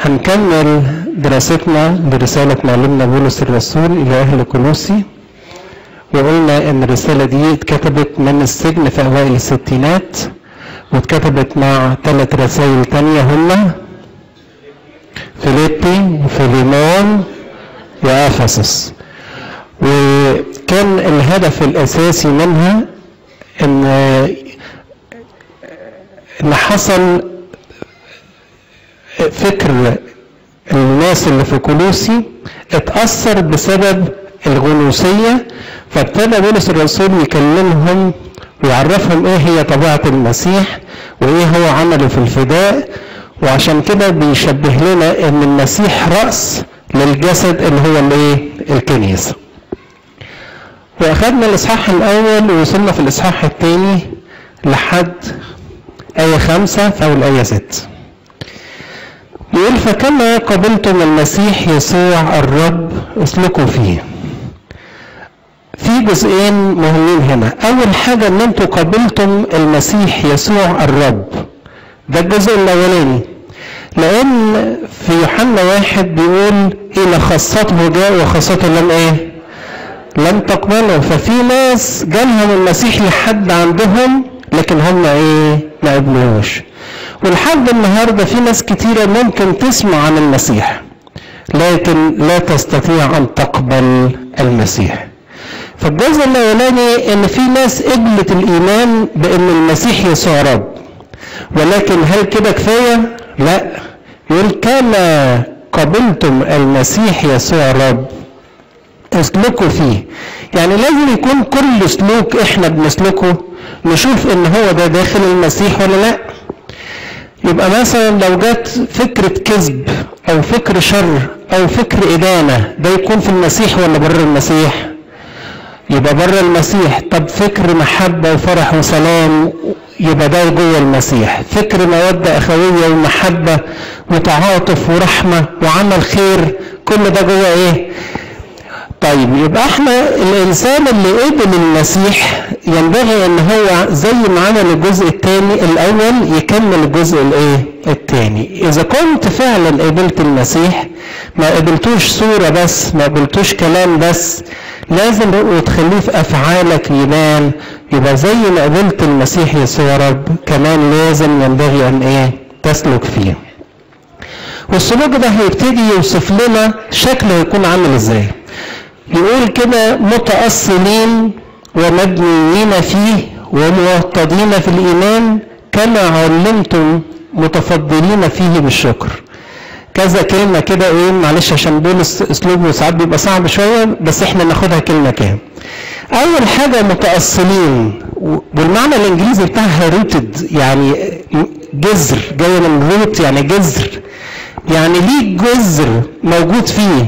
هنكمل دراستنا لرسالة معلمنا بولس الرسول إلى أهل كولوسي وقلنا إن الرسالة دي اتكتبت من السجن في أوائل الستينات واتكتبت مع ثلاث رسائل تانية هما فيليبي وفيليمون وأفسس وكان الهدف الأساسي منها إن إن حصل فكر الناس اللي في كولوسي اتأثر بسبب الغنوصية فابتدى بولس الرسول يكلمهم ويعرفهم ايه هي طبيعة المسيح وايه هو عمله في الفداء وعشان كده بيشبه لنا ان المسيح رأس للجسد اللي هو الايه الكنيسة واخدنا الاصحاح الاول ووصلنا في الاصحاح الثاني لحد آية خمسة في أول آية ست يقول فكما قبلتم المسيح يسوع الرب اسلكوا فيه في جزئين مهمين هنا اول حاجه ان انتوا قبلتم المسيح يسوع الرب ده الجزء الاولاني لان في يوحنا واحد بيقول الى خاصته جاء وخاصته لم ايه لم تقبله ففي ناس جالهم المسيح لحد عندهم لكن هم ايه ما قبلوش ولحد النهارده في ناس كتيره ممكن تسمع عن المسيح لكن لا تستطيع ان تقبل المسيح فالجزء الاولاني ان في ناس قبلت الايمان بان المسيح يسوع رب ولكن هل كده كفايه لا يقول كما قبلتم المسيح يسوع رب اسلكوا فيه يعني لازم يكون كل سلوك احنا بنسلكه نشوف ان هو ده داخل المسيح ولا لا يبقى مثلا لو جت فكرة كذب او فكر شر او فكر ادانة ده يكون في المسيح ولا بره المسيح يبقى بره المسيح طب فكر محبة وفرح وسلام يبقى ده جوه المسيح فكر مودة أخوية ومحبة وتعاطف ورحمة وعمل خير كل ده جوه إيه؟ طيب يبقى احنا الانسان اللي قبل المسيح ينبغي ان هو زي ما عمل الجزء الثاني الاول يكمل الجزء الايه الثاني اذا كنت فعلا قبلت المسيح ما قبلتوش صوره بس ما قبلتوش كلام بس لازم تخليه في افعالك يبان يبقى زي ما قبلت المسيح يسوع رب كمان لازم ينبغي ان ايه تسلك فيه والسلوك ده هيبتدي يوصف لنا شكله هيكون عامل ازاي يقول كده متأصلين ومبنيين فيه وموطدين في الإيمان كما علمتم متفضلين فيه بالشكر كذا كلمة كده ايه معلش عشان دول اسلوبه ساعات بيبقى صعب شوية بس احنا ناخدها كلمة كام أول حاجة متأصلين والمعنى الإنجليزي بتاعها روتد يعني جذر جاية من روت يعني جذر يعني ليه جذر موجود فيه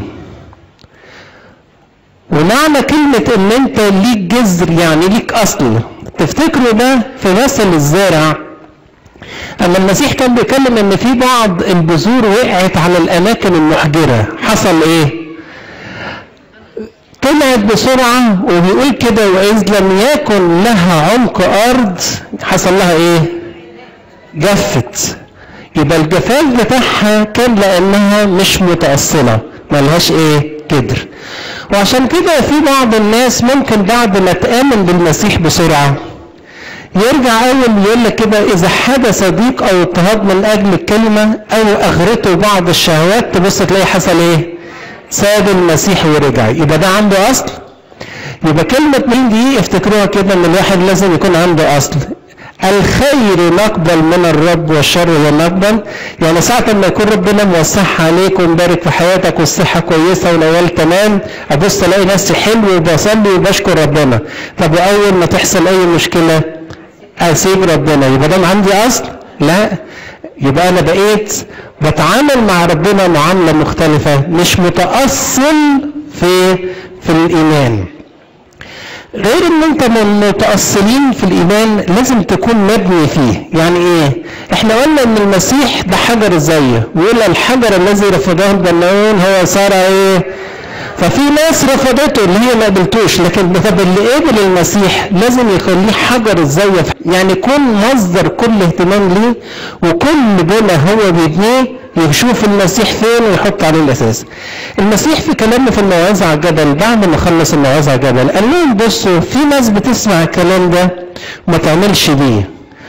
ومعنى كلمة ان انت ليك جذر يعني ليك اصل تفتكروا ده في مثل الزارع اما المسيح كان بيتكلم ان في بعض البذور وقعت على الاماكن المحجرة حصل ايه طلعت بسرعة وبيقول كده وإذ لم يكن لها عمق أرض حصل لها إيه؟ جفت يبقى الجفاف بتاعها كان لأنها مش متأصلة ملهاش إيه؟ كدر وعشان كده في بعض الناس ممكن بعد ما تآمن بالمسيح بسرعة يرجع أول يقول لك كده إذا حدث ضيق أو اضطهاد من أجل الكلمة أو أغرته بعض الشهوات تبص تلاقي حصل إيه؟ ساب المسيح ورجع يبقى ده عنده أصل يبقى كلمة مين دي افتكروها كده إن الواحد لازم يكون عنده أصل الخير نقبل من الرب والشر لا نقبل يعني ساعة ما يكون ربنا موسعها عليك ومبارك في حياتك والصحة كويسة والأول تمام أبص ألاقي نفسي حلو وبصلي وبشكر ربنا طب وأول ما تحصل أي مشكلة أسيب ربنا يبقى ده عندي أصل؟ لا يبقى أنا بقيت بتعامل مع ربنا معاملة مختلفة مش متأصل في في الإيمان غير ان انت من متأصلين في الايمان لازم تكون مبني فيه يعني ايه احنا قلنا ان المسيح ده حجر الزاوية ويقول الحجر الذي رفضه البناؤون هو صار ايه ففي ناس رفضته اللي هي ما قبلتوش لكن طب اللي قبل المسيح لازم يكون ليه حجر الزاوية يعني يكون مصدر كل اهتمام ليه وكل بنا هو بيبنيه يشوف المسيح فين ويحط عليه الاساس المسيح في كلامه في الموعظه على الجبل بعد ما خلص الموعظه على الجبل قال لهم بصوا في ناس بتسمع الكلام ده وما تعملش بيه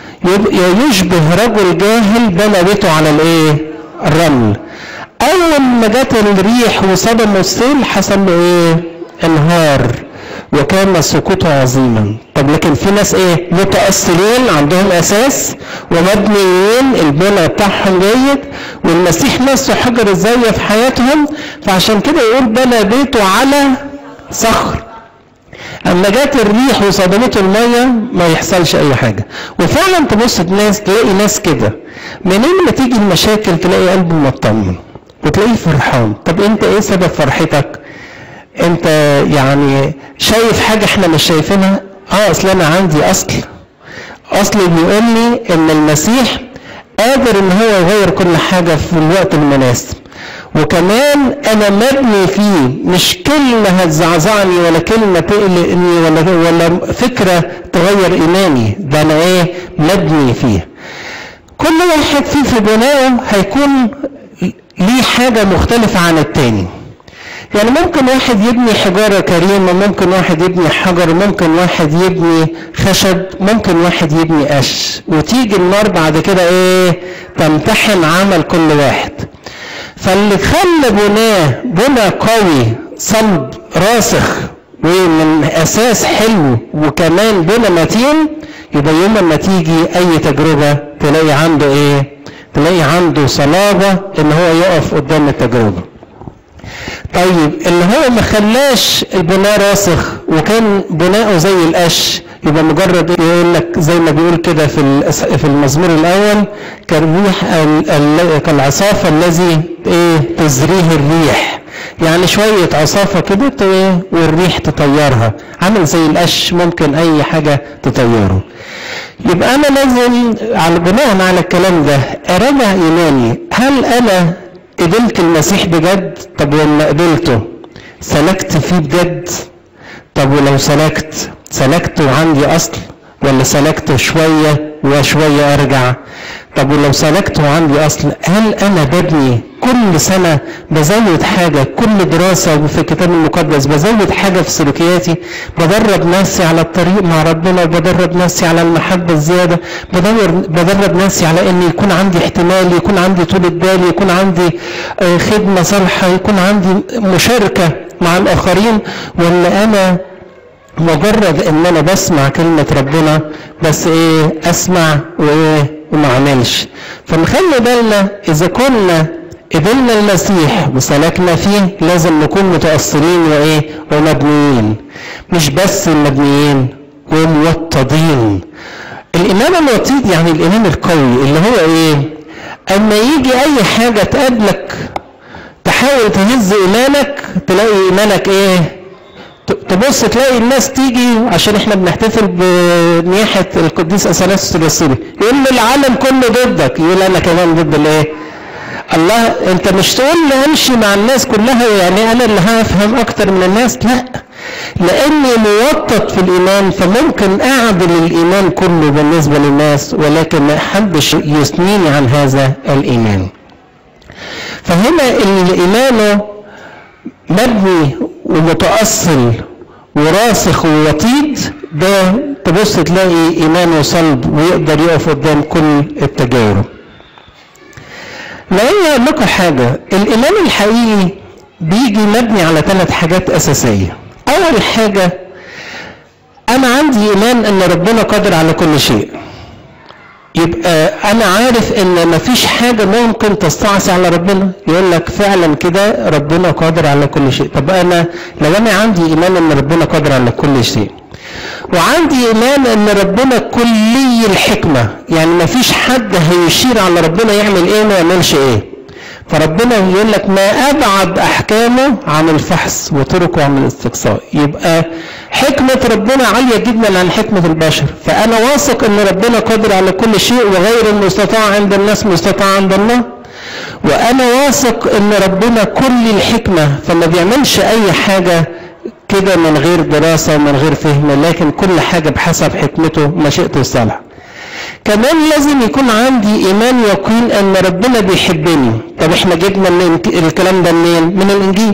يشبه رجل جاهل بنى بيته على الايه الرمل اول ما جت الريح وصدم السيل حصل له ايه انهار وكان سقوطه عظيما طب لكن في ناس ايه متأصلين عندهم اساس ومبنيين البنى بتاعهم جيد والمسيح نفسه حجر الزاوية في حياتهم فعشان كده يقول بنى بيته على صخر اما جت الريح وصدمته الميه ما يحصلش اي حاجه وفعلا تبص الناس تلاقي ناس كده منين ما تيجي المشاكل تلاقي قلبه مطمن وتلاقيه فرحان طب انت ايه سبب فرحتك انت يعني شايف حاجه احنا مش شايفينها اه اصل انا عندي اصل اصل بيقول لي ان المسيح قادر ان هو يغير كل حاجه في الوقت المناسب وكمان انا مبني فيه مش كلمه هتزعزعني ولا كلمه تقلقني ولا ولا فكره تغير ايماني ده انا ايه مبني فيه كل واحد فيه في بنائه هيكون ليه حاجه مختلفه عن التاني يعني ممكن واحد يبني حجارة كريمة ممكن واحد يبني حجر ممكن واحد يبني خشب ممكن واحد يبني قش وتيجي النار بعد كده ايه تمتحن عمل كل واحد فاللي خلى بناه بنى قوي صلب راسخ ومن اساس حلو وكمان بنى متين يبقى يوم ما تيجي اي تجربة تلاقي عنده ايه تلاقي عنده صلابة ان هو يقف قدام التجربة طيب اللي هو ما خلاش البناء راسخ وكان بناؤه زي القش يبقى مجرد يقول لك زي ما بيقول كده في في المزمور الاول كالريح كالعصافه الذي ايه تزريه الريح يعني شويه عصافه كده والريح تطيرها عامل زي القش ممكن اي حاجه تطيره يبقى انا لازم على بناء على الكلام ده اراجع ايماني هل انا قبلت المسيح بجد طب ولما قبلته سلكت فيه بجد طب ولو سلكت سلكت وعندي اصل ولا سلكت شويه وشويه ارجع طب ولو سلكت وعندي اصل هل انا ببني كل سنه بزود حاجه كل دراسه في الكتاب المقدس بزود حاجه في سلوكياتي بدرب نفسي على الطريق مع ربنا وبدرب نفسي على المحبه الزياده بدور بدرب نفسي على ان يكون عندي احتمال يكون عندي طولة بال يكون عندي خدمه صالحه يكون عندي مشاركه مع الاخرين ولا انا مجرد ان انا بسمع كلمة ربنا بس ايه اسمع وايه وما اعملش فنخلي بالنا اذا كنا قبلنا المسيح وسلكنا فيه لازم نكون متأصلين وايه ومبنيين مش بس مبنيين وموطدين الايمان الوطيد يعني الايمان القوي اللي هو ايه اما يجي اي حاجة تقابلك تحاول تهز ايمانك تلاقي ايمانك ايه تبص تلاقي الناس تيجي عشان احنا بنحتفل بنياحة القديس اثناسيوس الرسولي يقول لي العالم كله ضدك يقول انا كمان ضد الايه؟ الله انت مش تقول لي امشي مع الناس كلها يعني انا اللي هفهم اكتر من الناس لا لاني موطد في الايمان فممكن اعدل الايمان كله بالنسبه للناس ولكن ما حدش يثنيني عن هذا الايمان فهنا الايمان مبني ومتأصل وراسخ ووطيد ده تبص تلاقي إيمانه صلب ويقدر يقف قدام كل التجارب. لأن أقول لكم حاجة الإيمان الحقيقي بيجي مبني على ثلاث حاجات أساسية. أول حاجة أنا عندي إيمان إن ربنا قادر على كل شيء. يبقى انا عارف ان مفيش حاجه ممكن تستعصي على ربنا يقول لك فعلا كده ربنا قادر على كل شيء طب انا لو انا عندي ايمان ان ربنا قادر على كل شيء وعندي ايمان ان ربنا كلي الحكمه يعني مفيش حد هيشير على ربنا يعمل ايه ما يعملش ايه فربنا يقول لك ما ابعد احكامه عن الفحص وطرقه عن الاستقصاء يبقى حكمة ربنا عالية جدا عن حكمة البشر فأنا واثق أن ربنا قادر على كل شيء وغير المستطاع عند الناس مستطاع عند الله وأنا واثق أن ربنا كل الحكمة فما بيعملش أي حاجة كده من غير دراسة ومن غير فهم لكن كل حاجة بحسب حكمته مشيئته الصالحة كمان لازم يكون عندي ايمان يقين ان ربنا بيحبني طب احنا جبنا الكلام ده منين من الانجيل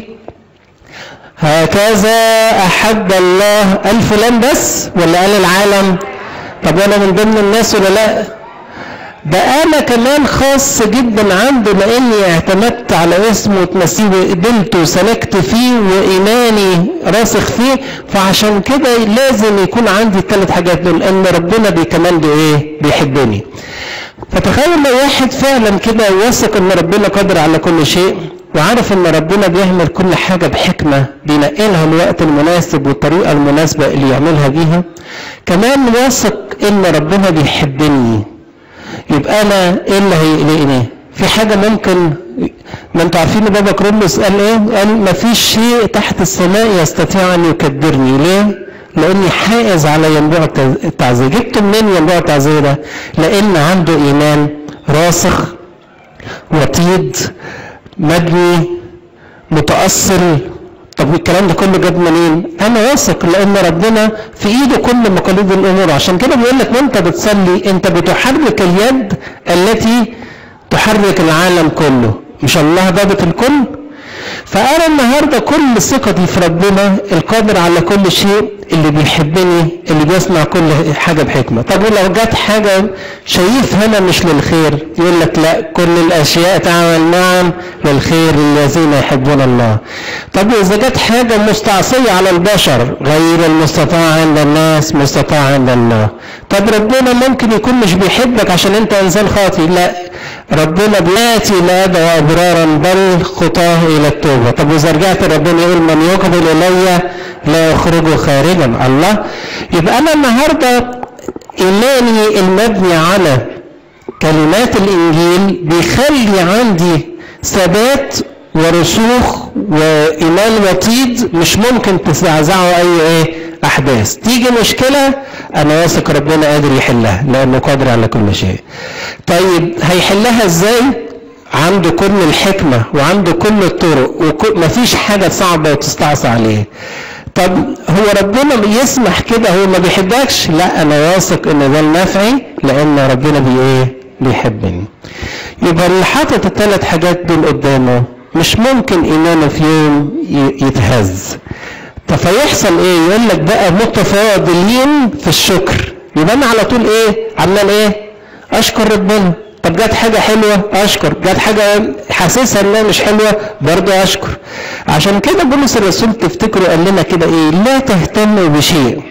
هكذا احب الله قال فلان بس ولا قال العالم طب وانا من ضمن الناس ولا لا ده انا كمان خاص جدا عنده لاني اعتمدت على اسمه وتمثيله قبلته وسلكت فيه وايماني راسخ فيه فعشان كده لازم يكون عندي الثلاث حاجات دول ان ربنا بي كمان ايه بيحبني فتخيل لو واحد فعلا كده واثق ان ربنا قادر على كل شيء وعارف ان ربنا بيعمل كل حاجه بحكمه بينقلها الوقت المناسب والطريقه المناسبه اللي يعملها بيها كمان واثق ان ربنا بيحبني يبقى انا ايه اللي هيقلقني في حاجه ممكن ما انتوا عارفين بابا كرولوس قال ايه قال ما فيش شيء تحت السماء يستطيع ان يكدرني ليه لاني حائز على ينبوع التعزيه جبت منين ينبوع التعزيه ده لان عنده ايمان راسخ وطيد مبني متاصل طب الكلام ده كله جاب منين؟ انا واثق لان ربنا في ايده كل مقاليد الامور عشان كده بيقول لك وانت بتصلي انت بتحرك اليد التي تحرك العالم كله مش الله ضابط الكل؟ فانا النهارده كل ثقتي في ربنا القادر على كل شيء اللي بيحبني اللي بيصنع كل حاجه بحكمه طب ولو جت حاجه شايفها انا مش للخير يقول لك لا كل الاشياء تعمل معا للخير الذين يحبون الله طب واذا جت حاجه مستعصيه على البشر غير المستطاع عند الناس مستطاع عند الله طب ربنا ممكن يكون مش بيحبك عشان انت انسان خاطئ لا ربنا بياتي لا ادعو ابرارا بل خطاه الى التوبه طب واذا رجعت ربنا يقول من يقبل الي لا يخرج خارجا الله يبقى انا النهارده ايماني المبني على كلمات الانجيل بيخلي عندي ثبات ورسوخ وايمان وطيد مش ممكن تزعزعه اي ايه احداث تيجي مشكله انا واثق ربنا قادر يحلها لانه قادر على كل شيء طيب هيحلها ازاي عنده كل الحكمه وعنده كل الطرق ومفيش حاجه صعبه وتستعصى عليه طب هو ربنا يسمح كده هو ما بيحبكش لا انا واثق ان ده النفعي لان ربنا بي ايه بيحبني يبقى اللي حاطط الثلاث حاجات دول قدامه مش ممكن ايمانه في يوم يتهز طب فيحصل ايه يقول لك بقى متفاضلين في الشكر يبقى انا على طول ايه عمال ايه اشكر ربنا طب جت حاجه حلوه اشكر جت حاجه حاسسها انها مش حلوه برضه اشكر عشان كده بولس الرسول تفتكروا قال لنا كده ايه لا تهتموا بشيء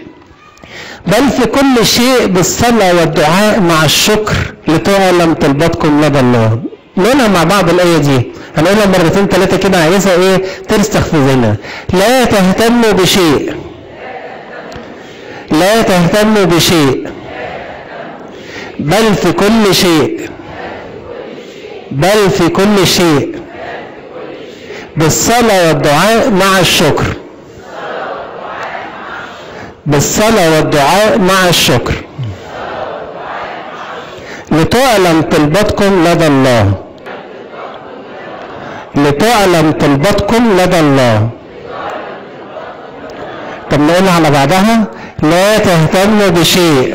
بل في كل شيء بالصلاة والدعاء مع الشكر لتعلم طلباتكم لدى الله نقولها مع بعض الآية دي هنقولها مرتين ثلاثة كده عايزها ايه ترسخ في ذهننا لا تهتموا بشيء لا تهتموا بشيء بل في كل شيء بل في كل شيء بالصلاة والدعاء مع الشكر بالصلاة والدعاء مع الشكر لتعلم طلباتكم لدى الله لتعلم طلباتكم لدى الله طب نقول على بعضها لا تهتموا بشيء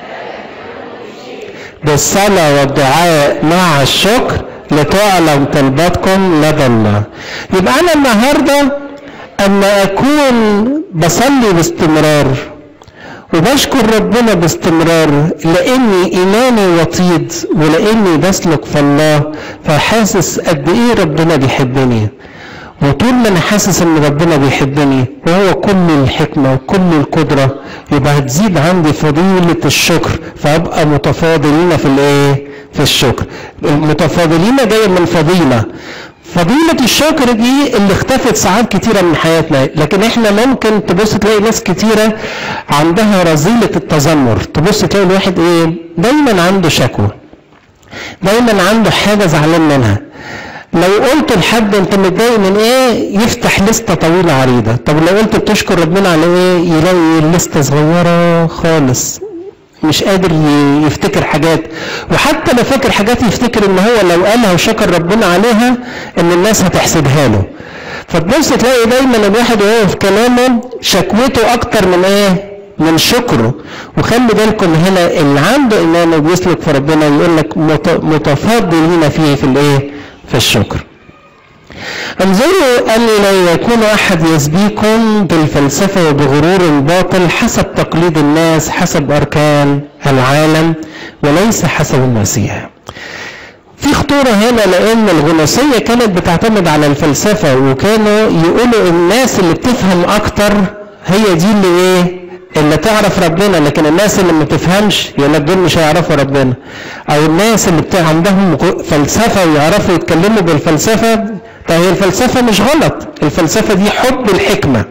بالصلاة والدعاء مع الشكر لتعلم طلباتكم لدى الله يبقى أنا النهاردة أما أكون بصلي باستمرار وبشكر ربنا باستمرار لاني ايماني وطيد ولاني بسلك في الله فحاسس قد ايه ربنا بيحبني وطول ما انا حاسس ان ربنا بيحبني وهو كل الحكمه وكل القدره يبقى هتزيد عندي فضيله الشكر فابقى متفاضلين في الايه؟ في الشكر. المتفاضلين جايه من فضيله. فضيلة الشكر دي اللي اختفت ساعات كتيرة من حياتنا لكن احنا ممكن تبص تلاقي ناس كتيرة عندها رذيلة التذمر تبص تلاقي الواحد ايه دايما عنده شكوى دايما عنده حاجة زعلان منها لو قلت لحد انت متضايق من ايه يفتح لستة طويلة عريضة طب لو قلت بتشكر ربنا على ايه يلاقي اللستة صغيرة خالص مش قادر يفتكر حاجات وحتى لو فاكر حاجات يفتكر ان هو لو قالها وشكر ربنا عليها ان الناس هتحسبها له فتبص تلاقي دايما الواحد وهو في كلامه شكوته اكتر من ايه من شكره وخلي بالكم هنا اللي عنده ايمان وبيسلك في ربنا يقول لك مت- متفضلين فيه في الايه في الشكر انظروا أن لا يكون أحد يسبيكم بالفلسفة وبغرور باطل حسب تقليد الناس حسب أركان العالم وليس حسب المسيح في خطورة هنا لأن الغنوصية كانت بتعتمد على الفلسفة وكانوا يقولوا الناس اللي بتفهم أكتر هي دي اللي إيه اللي تعرف ربنا لكن الناس اللي ما تفهمش يقول لك دول مش هيعرفوا ربنا او الناس اللي بتاع عندهم غ- فلسفه ويعرفوا يتكلموا بالفلسفه طيب هي الفلسفه مش غلط الفلسفه دي حب الحكمه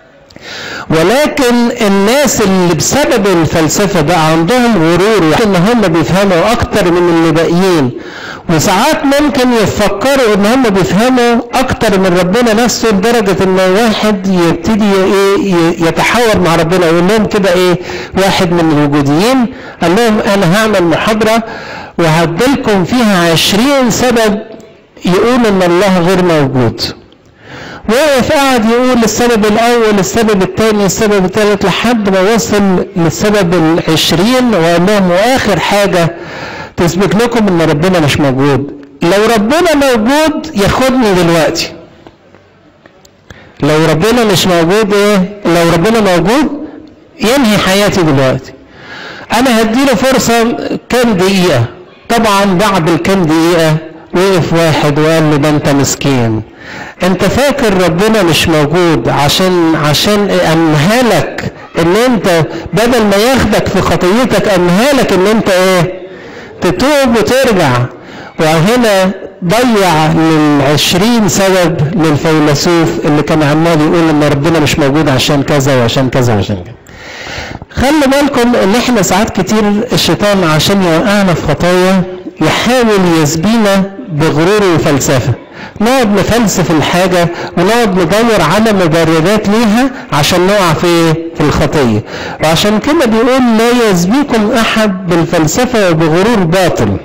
ولكن الناس اللي بسبب الفلسفه بقى عندهم غرور ان هم بيفهموا اكتر من اللي باقيين وساعات ممكن يفكروا ان هم بيفهموا اكتر من ربنا نفسه لدرجه ان واحد يبتدي ايه ي- يتحاور مع ربنا يقول لهم كده ايه واحد من الوجوديين قال لهم انا هعمل محاضره وهديلكم فيها عشرين سبب يقول ان الله غير موجود وقف قعد يقول السبب الاول السبب الثاني السبب الثالث لحد ما وصل للسبب العشرين وقال لهم واخر حاجه تثبت لكم ان ربنا مش موجود لو ربنا موجود ياخدني دلوقتي لو ربنا مش موجود ايه لو ربنا موجود ينهي حياتي دلوقتي انا هديله فرصه كام دقيقه طبعا بعد الكام دقيقه وقف واحد وقال له ده انت مسكين انت فاكر ربنا مش موجود عشان عشان امهلك ان انت بدل ما ياخدك في خطيتك امهلك ان انت ايه تتوب وترجع وهنا ضيع للعشرين سبب للفيلسوف اللي كان عمال يقول ان ربنا مش موجود عشان كذا وعشان كذا وعشان كذا خلي بالكم ان احنا ساعات كتير الشيطان عشان يوقعنا في خطايا يحاول يسبينا بغرور وفلسفه نقعد نفلسف الحاجة ونقعد ندور على مبررات ليها عشان نقع في في الخطية وعشان كده بيقول لا يسبيكم أحد بالفلسفة وبغرور باطل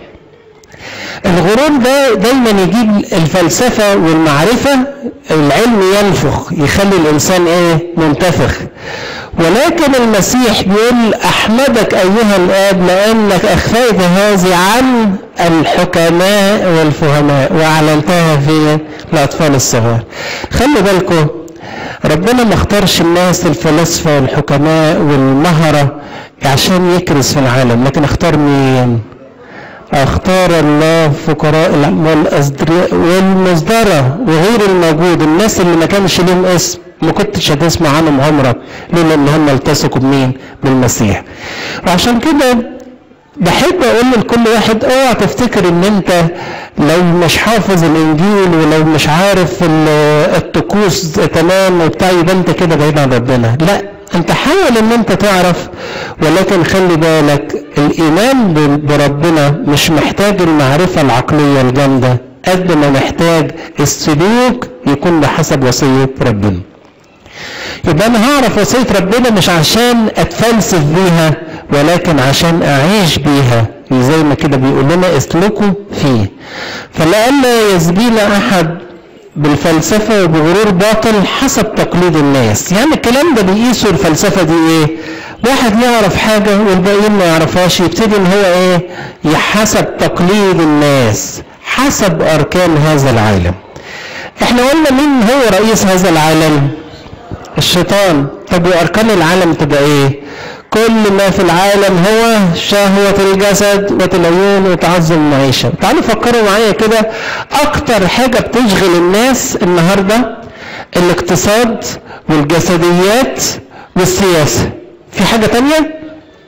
الغرور ده دايما يجيب الفلسفة والمعرفة العلم ينفخ يخلي الإنسان إيه منتفخ ولكن المسيح بيقول أحمدك أيها الآب لأنك أخفيت هذه عن الحكماء والفهماء وأعلنتها في الأطفال الصغار خلي بالكم ربنا ما اختارش الناس الفلاسفة والحكماء والمهرة عشان يكرس في العالم لكن اختار مين اختار الله فقراء والأزدر- والمصدرة وغير الموجود الناس اللي ما كانش لهم اسم ما كنتش هتسمع عنهم عمرك لولا ان هم التصقوا بمين بالمسيح وعشان كده بحب اقول لكل واحد اوعى تفتكر ان انت لو مش حافظ الانجيل ولو مش عارف ال- الطقوس تمام وبتاع يبقى انت كده بعيد عن ربنا لا انت حاول ان انت تعرف ولكن خلي بالك الايمان ب- بربنا مش محتاج المعرفة العقلية الجامدة قد ما محتاج السلوك يكون بحسب وصية ربنا يبقى انا هعرف وصية ربنا مش عشان اتفلسف بيها ولكن عشان اعيش بيها زي ما كده بيقول لنا اسلكوا فيه فلئلا يسبينا احد بالفلسفة وبغرور باطل حسب تقليد الناس يعني الكلام ده بيقيسوا الفلسفة دي ايه واحد يعرف حاجة والباقيين ما يعرفهاش يبتدي ان هو ايه يحسب تقليد الناس حسب اركان هذا العالم احنا قلنا مين هو رئيس هذا العالم الشيطان طب واركان العالم تبقى ايه كل ما في العالم هو شهوة الجسد والعيون وتعظم المعيشة تعالوا فكروا معايا كده اكتر حاجة بتشغل الناس النهاردة الاقتصاد والجسديات والسياسة في حاجة تانية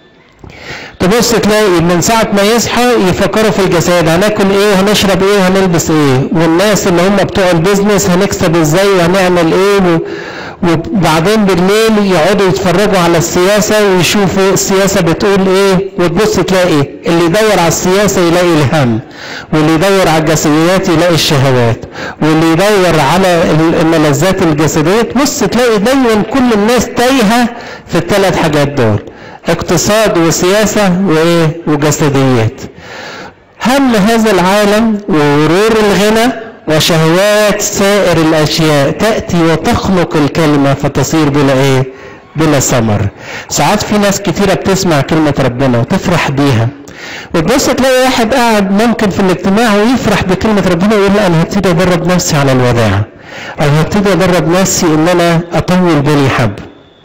تبص تلاقي من ساعة ما يصحى يفكروا في الجسد هناكل ايه هنشرب ايه هنلبس ايه والناس اللي هم بتوع البيزنس هنكسب ازاي وهنعمل ايه و... وبعدين بالليل يقعدوا يتفرجوا على السياسة ويشوفوا السياسة بتقول ايه وتبص تلاقي اللي يدور على السياسة يلاقي الهم واللي يدور على الجسديات يلاقي الشهوات واللي يدور على الملذات الجسدية تبص تلاقي دايما كل الناس تايهة في الثلاث حاجات دول اقتصاد وسياسة وايه وجسديات هم هذا العالم وغرور الغنى وشهوات سائر الاشياء تاتي وتخنق الكلمه فتصير بلا ايه بلا ثمر ساعات في ناس كتيرة بتسمع كلمة ربنا وتفرح بيها وتبص تلاقي واحد قاعد ممكن في الاجتماع ويفرح بكلمة ربنا ويقول لا أنا هبتدي أدرب نفسي على الوداع أو هبتدي أدرب نفسي إن أنا أطول بالي حب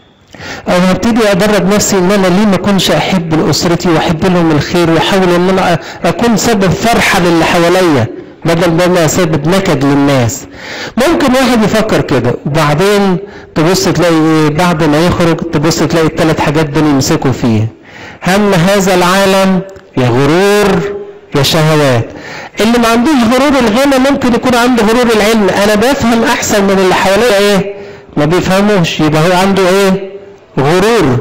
أو هبتدي أدرب نفسي إن أنا ليه ما أكونش أحب لأسرتي وأحب لهم الخير وأحاول إن أنا أكون سبب فرحة للي حواليا بدل ما أنا سبب نكد للناس ممكن واحد يفكر كده وبعدين تبص تلاقي إيه بعد ما يخرج تبص تلاقي الثلاث حاجات دول يمسكوا فيه هم هذا العالم يا غرور يا شهوات اللي ما عندوش غرور الغنى ممكن يكون عنده غرور العلم انا بفهم احسن من اللي حواليا ايه ما بيفهموش يبقى هو عنده ايه غرور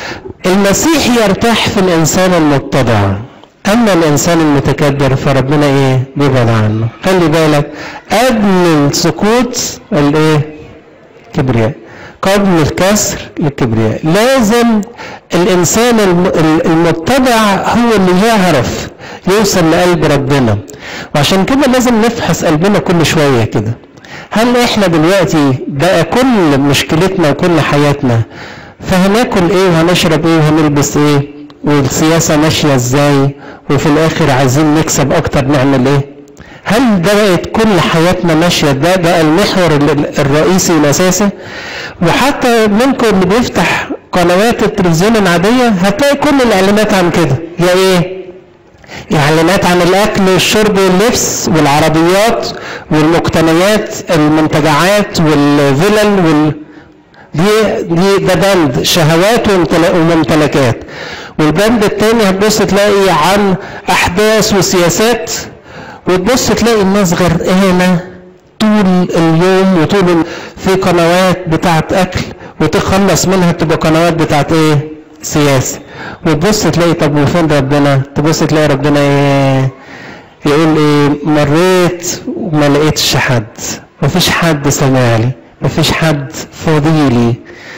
المسيح يرتاح في الانسان المتضع اما الانسان المتكبر فربنا ايه بيبعد عنه خلي بالك قبل السكوت الايه كبرياء قبل الكسر للكبرياء لازم الانسان المتبع هو اللي يعرف يوصل لقلب ربنا وعشان كده لازم نفحص قلبنا كل شويه كده هل احنا دلوقتي بقى كل مشكلتنا وكل حياتنا فهناكل ايه وهنشرب ايه وهنلبس ايه والسياسه ماشيه ازاي وفي الاخر عايزين نكسب اكتر نعمل ايه هل ده بقت كل حياتنا ماشيه ده بقى المحور الرئيسي والاساسي وحتى منكم اللي بيفتح قنوات التلفزيون العاديه هتلاقي كل الاعلانات عن كده يا ايه اعلانات عن الاكل والشرب واللبس والعربيات والمقتنيات المنتجعات والفلل وال دي دي ده بند شهوات وممتلكات والبند التاني هتبص تلاقي عن احداث وسياسات وتبص تلاقي الناس غرقانه طول اليوم وطول في قنوات بتاعت اكل وتخلص منها تبقى قنوات بتاعت ايه سياسه وتبص تلاقي طب وفين ربنا تبص تلاقي ربنا ايه يقول ايه مريت وما لقيتش حد مفيش حد سمعني مفيش حد فاضيلي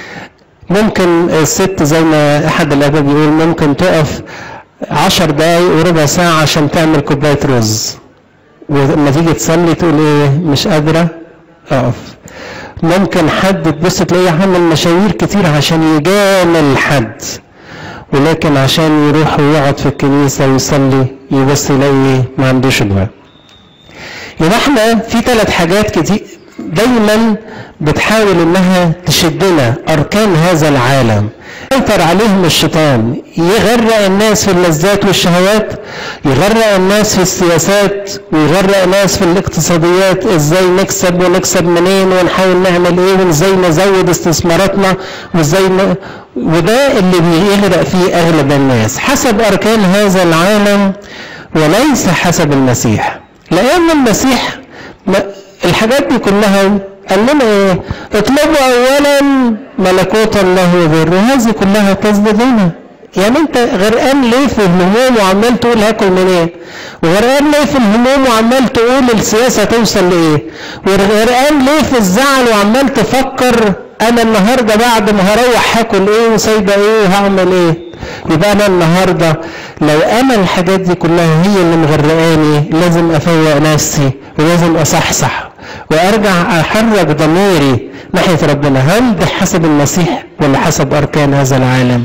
ممكن الست زي ما احد الاباء بيقول ممكن تقف عشر دقايق وربع ساعة عشان تعمل كوباية رز ولما تيجي تصلي تقول ايه مش قادرة اقف ممكن حد تبص تلاقيه عمل مشاوير كتير عشان يجامل حد ولكن عشان يروح ويقعد في الكنيسة ويصلي يبص يلاقي ما عندوش الوقت يبقى احنا في ثلاث حاجات كتير دايما بتحاول انها تشدنا اركان هذا العالم يسيطر عليهم الشيطان يغرق الناس في اللذات والشهوات يغرق الناس في السياسات ويغرق الناس في الاقتصاديات ازاي نكسب ونكسب منين ونحاول نعمل ايه وازاي نزود استثماراتنا وازاي ن... وده اللي بيغرق فيه اغلب الناس حسب اركان هذا العالم وليس حسب المسيح لان المسيح الحاجات دي كلها قال لنا ايه اطلبوا اولا ملكوت الله وبره هذه كلها تزدادون يعني انت غرقان ليه في الهموم وعمال تقول هاكل منين وغرقان ليه في الهموم وعمال تقول السياسه توصل لايه وغرقان ليه في الزعل وعمال تفكر انا النهارده بعد ما هروح هاكل ايه وسايبه ايه وهعمل ايه يبقى انا النهارده لو انا الحاجات دي كلها هي اللي مغرقاني لازم افوق نفسي ولازم اصحصح وارجع احرك ضميري ناحيه ربنا هل ده حسب المسيح ولا حسب اركان هذا العالم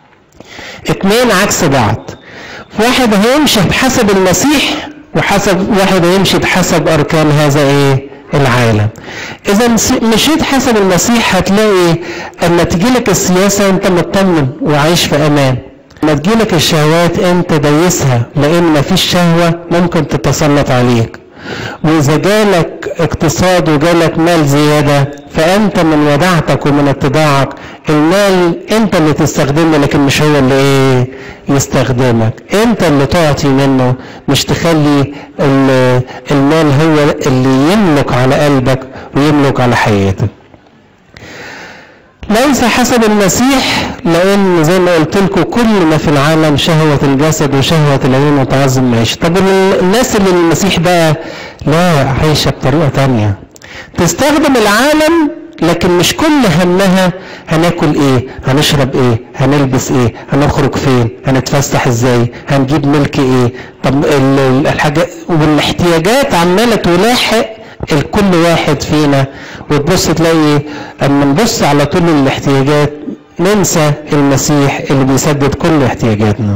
اتنين عكس بعض واحد هيمشي بحسب المسيح وحسب واحد هيمشي بحسب اركان هذا ايه العالم اذا مشيت حسب المسيح هتلاقي اما تجيلك السياسه انت مطمن وعايش في امان لما تجيلك الشهوات انت دايسها لان مفيش شهوه ممكن تتسلط عليك واذا جالك اقتصاد وجالك مال زياده فانت من وداعتك ومن اتباعك المال انت اللي تستخدمه لكن مش هو اللي ايه يستخدمك انت اللي تعطي منه مش تخلي المال هو اللي يملك على قلبك ويملك على حياتك ليس حسب المسيح لان زي ما قلت لكم كل ما في العالم شهوة الجسد وشهوة العيون وتعظم معيشة طب الناس اللي المسيح بقى لا عايشة بطريقة تانية تستخدم العالم لكن مش كل همها هناكل ايه هنشرب ايه هنلبس ايه هنخرج فين هنتفسح ازاي هنجيب ملك ايه طب الحاجات والاحتياجات عماله تلاحق الكل واحد فينا وتبص تلاقي اما نبص على طول الاحتياجات ننسى المسيح اللي بيسدد كل احتياجاتنا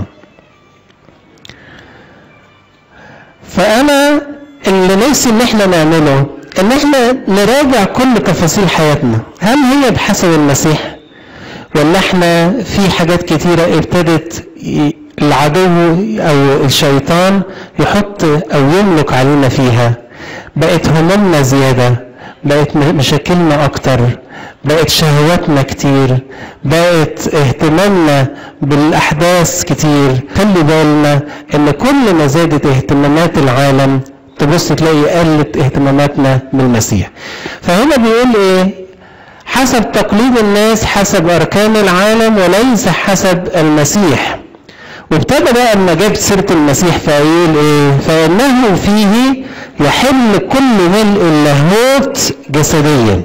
فانا اللي نفسي ان احنا نعمله ان احنا نراجع كل تفاصيل حياتنا هل هي بحسب المسيح ولا احنا في حاجات كتيرة ابتدت العدو او الشيطان يحط او يملك علينا فيها بقت همومنا زيادة بقت مشاكلنا اكتر بقت شهواتنا كتير بقت اهتمامنا بالاحداث كتير خلي بالنا ان كل ما زادت اهتمامات العالم تبص تلاقي قلت اهتماماتنا بالمسيح فهنا بيقول ايه حسب تقليد الناس حسب اركان العالم وليس حسب المسيح وابتدى بقى اما جاب سيره المسيح فيقول ايه فانه فيه يحل كل ملء اللاهوت جسديا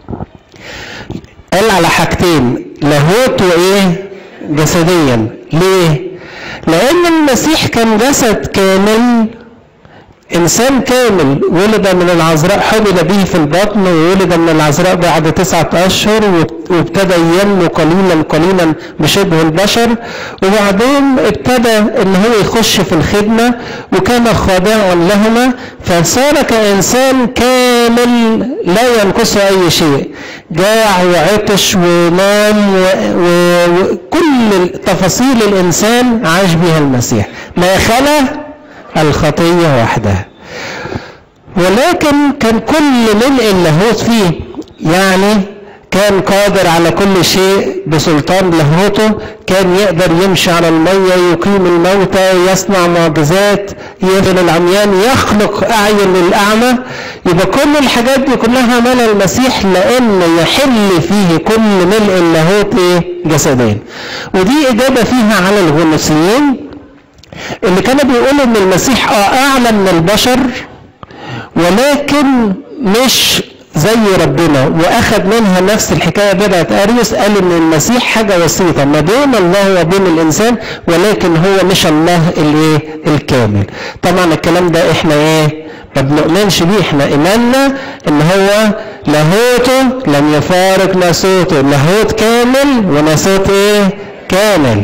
قال على حاجتين لاهوت وايه جسديا ليه لان المسيح كان جسد كامل انسان كامل ولد من العذراء حمل به في البطن وولد من العذراء بعد تسعة اشهر وابتدى ينمو قليلا قليلا بشبه البشر وبعدين ابتدى ان هو يخش في الخدمة وكان خاضعا لهما فصار كانسان كامل لا ينقصه اي شيء جاع وعطش ونام وكل تفاصيل الانسان عاش بها المسيح ما خلا الخطية وحدها ولكن كان كل ملء اللاهوت فيه يعني كان قادر على كل شيء بسلطان لاهوته كان يقدر يمشي على المية يقيم الموتى يصنع معجزات يغل العميان يخلق أعين للأعمى يبقى كل الحاجات دي كلها عملها المسيح لأن يحل فيه كل ملء اللاهوت إيه جسدين ودي إجابة فيها على الغنوصيين اللي كانوا بيقولوا ان المسيح اه اعلى من البشر ولكن مش زي ربنا واخد منها نفس الحكايه بدات اريوس قال ان المسيح حاجه وسيطه ما بين الله وبين الانسان ولكن هو مش الله الايه الكامل طبعا الكلام ده احنا ايه ما بنؤمنش بيه احنا ايماننا ان هو لاهوته لم يفارق ناسوته لاهوت كامل وناسوت ايه كامل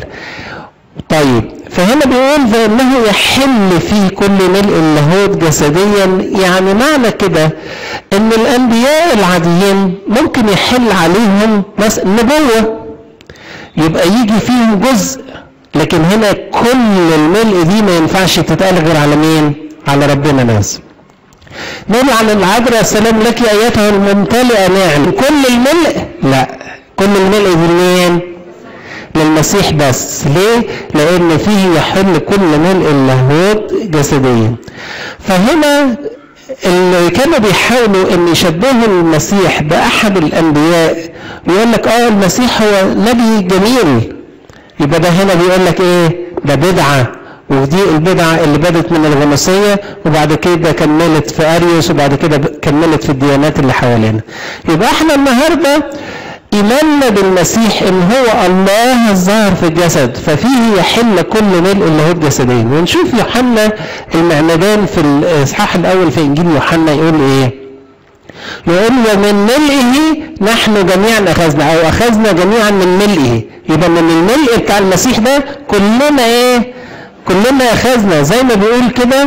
طيب فهنا بيقول فانه يحل فيه كل ملء اللاهوت جسديا يعني معنى كده ان الانبياء العاديين ممكن يحل عليهم مثلا نبوه يبقى يجي فيهم جزء لكن هنا كل الملء دي ما ينفعش تتقال غير على مين؟ على ربنا بس. نقول عن العذراء السلام لك ايتها الممتلئه نعم كل الملء؟ لا كل الملء دي مين؟ للمسيح بس ليه لان فيه يحل كل ملء اللاهوت جسديا فهنا اللي كانوا بيحاولوا ان يشبهوا المسيح باحد الانبياء يقول لك اه المسيح هو نبي جميل يبقى ده هنا بيقول لك ايه ده بدعه ودي البدعة اللي بدت من الغنوصية وبعد كده كملت في أريوس وبعد كده كملت في الديانات اللي حوالينا يبقى احنا النهاردة إيماننا بالمسيح إن هو الله الظاهر في الجسد ففيه يحل كل ملء اللي هو الجسدين ونشوف يوحنا المعمدان في الإصحاح الأول في إنجيل يوحنا يقول إيه؟ يقول ومن ملئه نحن جميعا أخذنا أو أخذنا جميعا من ملئه يبقى من الملء بتاع المسيح ده كلنا إيه؟ كلنا أخذنا زي ما بيقول كده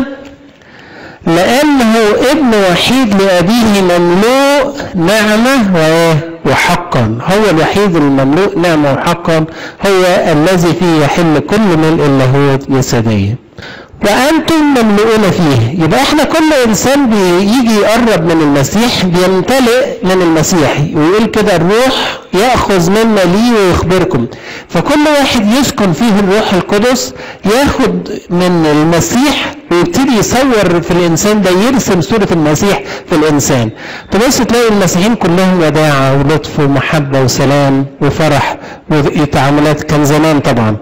لأنه ابن وحيد لأبيه مملوء نعمة وإيه؟ وحقا هو الوحيد المملوء نعمة وحقا هو الذي فيه يحل كل ملء اللاهوت جسديا وأنتم مملؤون فيه يبقى احنا كل إنسان بيجي يقرب من المسيح بيمتلئ من المسيح ويقول كده الروح يأخذ مما لي ويخبركم فكل واحد يسكن فيه الروح القدس ياخد من المسيح ويبتدي يصور في الانسان ده يرسم صوره المسيح في الانسان تبص تلاقي المسيحيين كلهم وداعه ولطف ومحبه وسلام وفرح وتعاملات كان زمان طبعا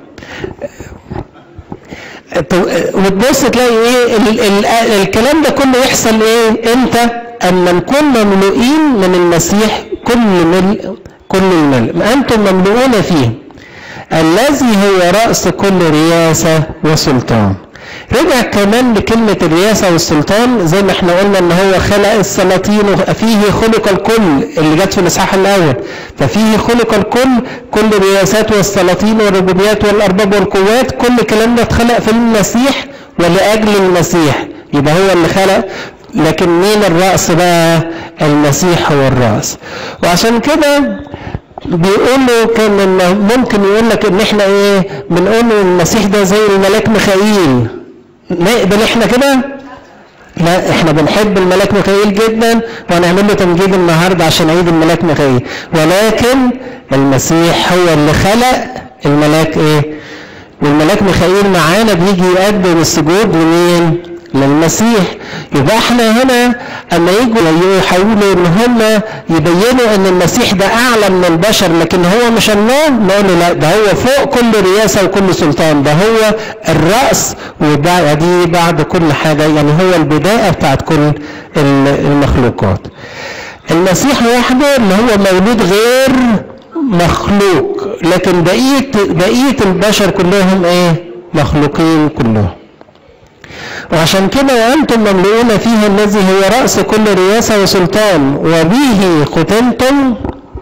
وتبص تلاقي ايه ال ال الكلام ده كله يحصل ايه امتى اما نكون مملوئين من المسيح كل ملء كل الملء انتم مملوءون فيه الذي هو راس كل رياسه وسلطان رجع كمان لكلمة الرياسة والسلطان زي ما احنا قلنا ان هو خلق السلاطين وفيه خلق الكل اللي جت في الاصحاح الاول ففيه خلق الكل كل الرياسات والسلاطين والربوبيات والارباب والقوات كل الكلام ده اتخلق في المسيح ولاجل المسيح يبقى هو اللي خلق لكن مين الرأس بقى المسيح هو الرأس وعشان كده بيقولوا كان إن ممكن يقول لك ان احنا ايه بنقول ان المسيح ده زي الملاك ميخائيل نقبل احنا كده لا احنا بنحب الملاك ميخائيل جدا وهنعمل له تمجيد النهارده عشان عيد الملاك ميخائيل ولكن المسيح هو اللي خلق الملاك ايه والملاك ميخائيل معانا بيجي يقدم السجود لمين للمسيح يبقى احنا هنا اما يجوا يحاولوا ان هم يبينوا ان المسيح ده اعلى من البشر لكن هو مش الله نقول له لا ده هو فوق كل رياسه وكل سلطان ده هو الراس ودي بعد كل حاجه يعني هو البدايه بتاعت كل المخلوقات المسيح وحده اللي هو مولود غير مخلوق لكن بقيه بقيه البشر كلهم ايه مخلوقين كلهم وعشان كده وأنتم مملؤون فيه الذي هو رأس كل رياسة وسلطان وبه ختمتم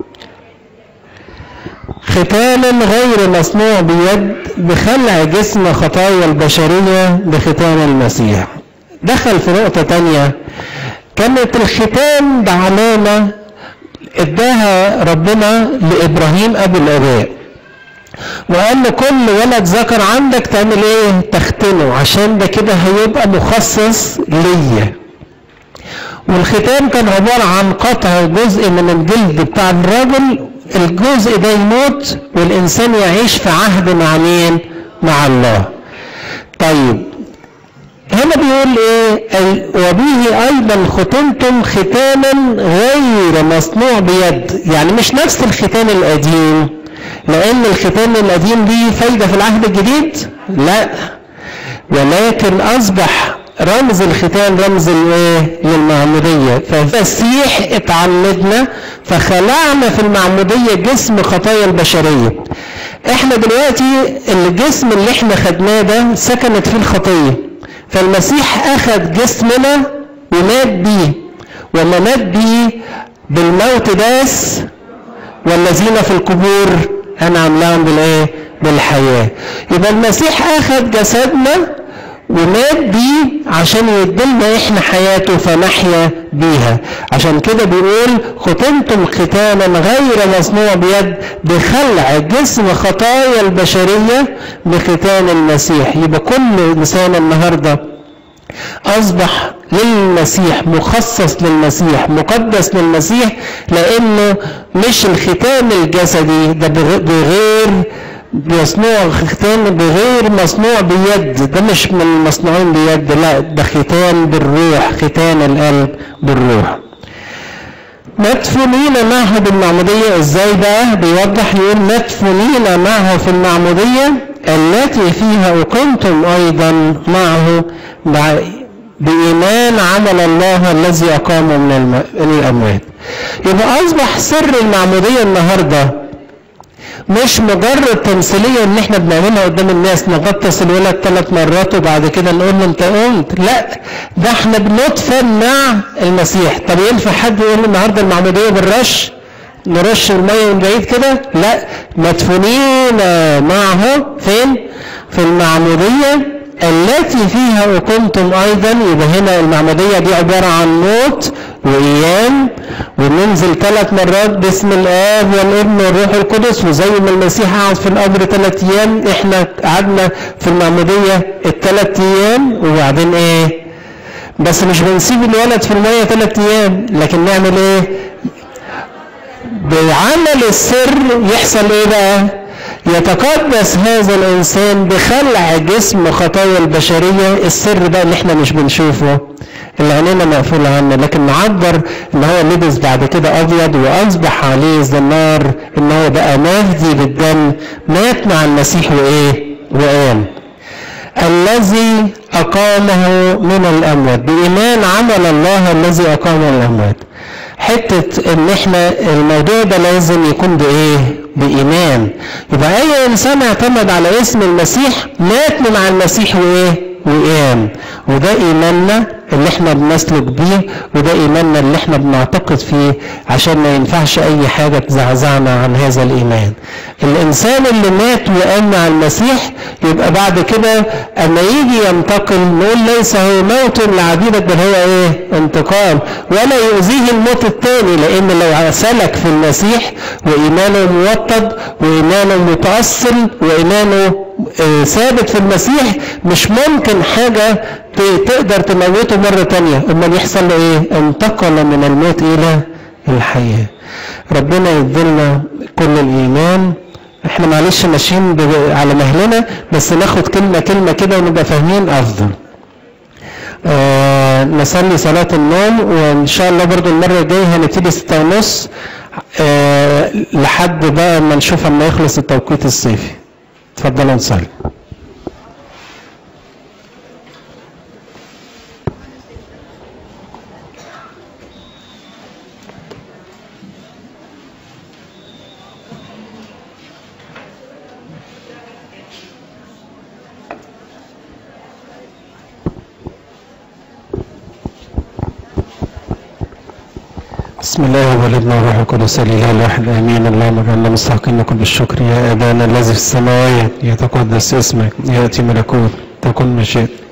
ختاما غير مصنوع بيد بخلع جسم خطايا البشرية بختام المسيح دخل في نقطة تانية كانت الختام ده علامة اداها ربنا لإبراهيم أبو الآباء وقال له كل ولد ذكر عندك تعمل ايه تختنه عشان ده كده هيبقى مخصص ليا والختان كان عبارة عن قطع جزء من الجلد بتاع الرجل الجزء ده يموت والإنسان يعيش في عهد مع مين مع الله طيب هنا بيقول ايه وبه ايضا ختمتم ختاما غير مصنوع بيد يعني مش نفس الختان القديم لان الختان القديم ليه فايده في العهد الجديد لا ولكن اصبح رمز الختان رمز الايه للمعموديه فالمسيح اتعمدنا فخلعنا في المعموديه جسم خطايا البشريه احنا دلوقتي الجسم اللي احنا خدناه ده سكنت فيه الخطيه فالمسيح اخذ جسمنا ومات بيه وما مات بيه بالموت داس والذين في القبور انعم لهم بالايه بالحياه يبقى المسيح اخذ جسدنا ومات بيه عشان يدلنا احنا حياته فنحيا بيها عشان كده بيقول ختمتم ختاما غير مصنوع بيد بخلع جسم خطايا البشرية بختان المسيح يبقى كل انسان النهارده اصبح للمسيح مخصص للمسيح مقدس للمسيح لانه مش الختان الجسدي ده بغير مصنوع ختان بغير مصنوع بيد ده مش من المصنوعين بيد لا ده ختان بالروح ختان القلب بالروح مدفونين معه بالمعمودية ازاي بقى بيوضح يقول مدفونين معه في المعمودية التي فيها أقمتم أيضا معه بإيمان عمل الله الذي أقامه من الأموات يبقى أصبح سر المعمودية النهارده مش مجرد تمثيلية ان احنا بنعملها قدام الناس نغطس الولد ثلاث مرات وبعد كده نقول له انت قمت لا ده احنا بندفن مع المسيح طب ينفع حد يقول لي النهارده المعمودية بالرش نرش المية من بعيد كده لا مدفونين معه فين في المعمودية التي فيها أقمتم أيضا يبقى هنا المعمودية دي عبارة عن موت وأيام وننزل ثلاث مرات باسم الآب والابن والروح القدس وزي ما المسيح قعد في القبر ثلاث أيام إحنا قعدنا في المعمودية الثلاث أيام وبعدين إيه؟ بس مش بنسيب الولد في المية ثلاث أيام لكن نعمل إيه؟ بعمل السر يحصل إيه بقى؟ يتقدس هذا الانسان بخلع جسم خطايا البشريه السر بقى اللي احنا مش بنشوفه اللي عينينا مقفوله عنه لكن نعبر ان هو لبس بعد كده ابيض واصبح عليه النار ان هو بقى مهدي بالدم مات مع المسيح وايه؟ وقام الذي اقامه من الاموات بايمان عمل الله الذي اقامه من الاموات حتة ان احنا الموضوع ده لازم يكون بايه بايمان يبقى اي انسان اعتمد على اسم المسيح مات مع المسيح وايه وقام وده ايماننا اللي احنا بنسلك بيه وده ايماننا اللي احنا بنعتقد فيه عشان ما ينفعش اي حاجه تزعزعنا عن هذا الايمان الانسان اللي مات وقام مع المسيح يبقى بعد كده اما يجي ينتقل نقول ليس هو موت لعبيدك بل هو ايه انتقال ولا يؤذيه الموت الثاني لان لو سلك في المسيح وايمانه موطد وايمانه متاصل وايمانه آه، ثابت في المسيح مش ممكن حاجة ت- تقدر تموته مرة تانية امال يحصل له ايه انتقل من الموت الى الحياة ربنا يديلنا كل الايمان احنا معلش ماشيين ب- على مهلنا بس ناخد كلمة كلمة كده ونبقى فاهمين افضل آه نصلي صلاة النوم وإن شاء الله برضو المرة الجاية هنبتدي ستة ونص آه لحد بقى ما نشوف اما يخلص التوقيت الصيفي اتفضلوا نصلي بسم الله والابن والروح القدس الاله الواحد امين اللهم اجعلنا مستحقين لكل الشكر يا ابانا الذي في السماوات يتقدس اسمك ياتي ملكوت تكن مشيئتك